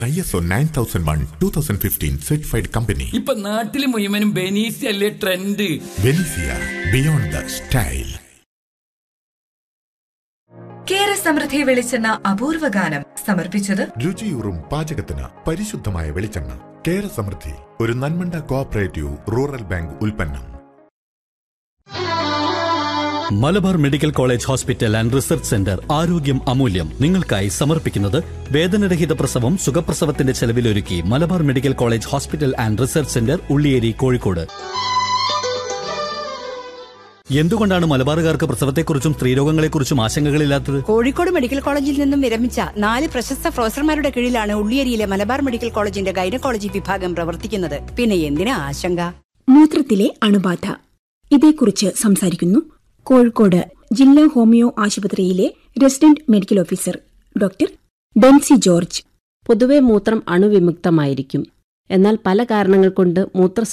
I S O nine thousand one two thousand fifteen certified company ഇപ്പൊ നാട്ടില് മുഴുവനും ബെനീസി അല്ലേ ട്രെൻഡ് വെനീസിയ beyond the style Kera Samruddhi വെളിച്ചെണ്ണ അപൂർവ ഗാനം സമർപ്പിച്ചത് രുചിയൂറും പാചകത്തിന് പരിശുദ്ധമായ വെളിച്ചെണ്ണ കേര സമൃദ്ധി ഒരു നന്മണ്ട കോഓപ്പറേറ്റീവ് റൂറൽ ബാങ്ക് ഉൽപ്പന്നം Malabar medical college hospital and research centre ആരോഗ്യം അമൂല്യം നിങ്ങൾക്കായി സമർപ്പിക്കുന്നത് വേദനരഹിത പ്രസവം സുഖപ്രസവത്തിന്റെ ചെലവിലൊരുക്കി Malabar medical college hospital and research centre Ulliyeri Kozhikode എന്തുകൊണ്ടാണ് മലബാറുകാർക്ക് പ്രസവത്തെക്കുറിച്ചും സ്ത്രീരോഗങ്ങളെക്കുറിച്ചും ആശങ്കകളില്ലാത്തത് കോഴിക്കോട് മെഡിക്കൽ കോളേജിൽ നിന്നും വിരമിച്ച നാല് പ്രശസ്ത പ്രൊഫസർമാരുടെ കീഴിലാണ് ഉള്ളിയേരിയിലെ മലബാർ മെഡിക്കൽ കോളേജിന്റെ ഗൈനക്കോളജി വിഭാഗം പ്രവർത്തിക്കുന്നത് പിന്നെ എന്തിനാ ആശങ്ക മൂത്രത്തിലെ അണുബാധ ഇതേക്കുറിച്ച് സംസാരിക്കുന്നു കോഴിക്കോട് ജില്ലാ ഹോമിയോ ആശുപത്രിയിലെ resident medical officer doctor Densy George പൊതുവെ മൂത്രം അണുവിമുക്തമായിരിക്കും എന്നാൽ പല കാരണങ്ങൾ കൊണ്ട് മൂത്ര